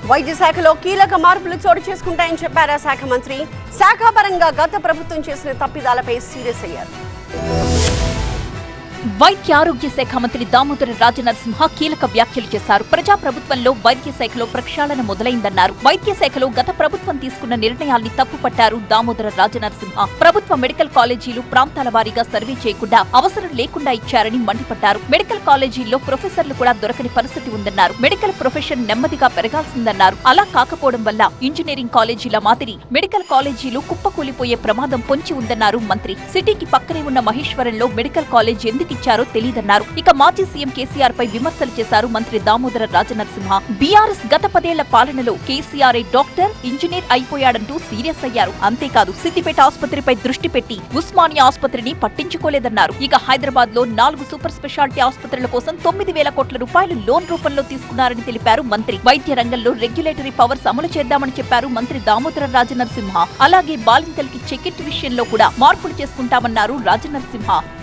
వైద్య శాఖలో కీలక మార్పులు చోటు చేసుకుంటాయని చెప్పారు ఆ శాఖ మంత్రి శాఖాపరంగా గత ప్రభుత్వం చేసిన తప్పిదాలపై సీరియస్ అయ్యారు వైద్య ఆరోగ్య శాఖ మంత్రి దామోదర రాజనరసింహ కీలక వ్యాఖ్యలు చేశారు ప్రజా ప్రభుత్వంలో వైద్య శాఖలో ప్రక్షాళన మొదలైందన్నారు వైద్య శాఖలో గత ప్రభుత్వం తీసుకున్న నిర్ణయాల్ని తప్పుపట్టారు దామోదర రాజనరసింహ ప్రభుత్వ మెడికల్ కాలేజీలు ప్రాంతాల వారీగా సర్వే చేయకుండా అవసరం లేకుండా ఇచ్చారని మండిపడ్డారు మెడికల్ కాలేజీల్లో ప్రొఫెసర్లు కూడా దొరకని పరిస్థితి ఉందన్నారు మెడికల్ ప్రొఫెషన్ నెమ్మదిగా పెరగాల్సిందన్నారు అలా కాకపోవడం వల్ల ఇంజనీరింగ్ కాలేజీల మాదిరి మెడికల్ కాలేజీలు కుప్పకూలిపోయే ప్రమాదం పొంచి ఉందన్నారు మంత్రి సిటీకి పక్కనే ఉన్న మహేశ్వరంలో మెడికల్ కాలేజ్ ఎందుకు ఇచ్చారో తెలియదన్నారు ఇక మాజీ సీఎం కేసీఆర్ పై విమర్శలు చేశారు మంత్రి దామోదర రాజనరసింహ బీఆర్ఎస్ గత పదేళ్ల పాలనలో కేసీఆర్ డాక్టర్ ఇంజనీర్ అయిపోయాడంటూ సీరియస్ అయ్యారు అంతేకాదు సిద్దిపేట ఆసుపత్రిపై దృష్టి పెట్టి ఉస్మానియా ఆసుపత్రిని పట్టించుకోలేదన్నారు ఇక హైదరాబాద్ లో నాలుగు సూపర్ స్పెషాలిటీ ఆసుపత్రుల కోసం తొమ్మిది వేల కోట్ల రూపాయలు లోన్ రూపంలో తీసుకున్నారని తెలిపారు మంత్రి వైద్య రంగంలో రెగ్యులేటరీ పవర్స్ అమలు చేద్దామని చెప్పారు మంత్రి దామోదర రాజనరసింహ అలాగే బాలింతలకి చెకిట్ విషయంలో కూడా మార్పులు చేసుకుంటామన్నారు రాజనరసింహ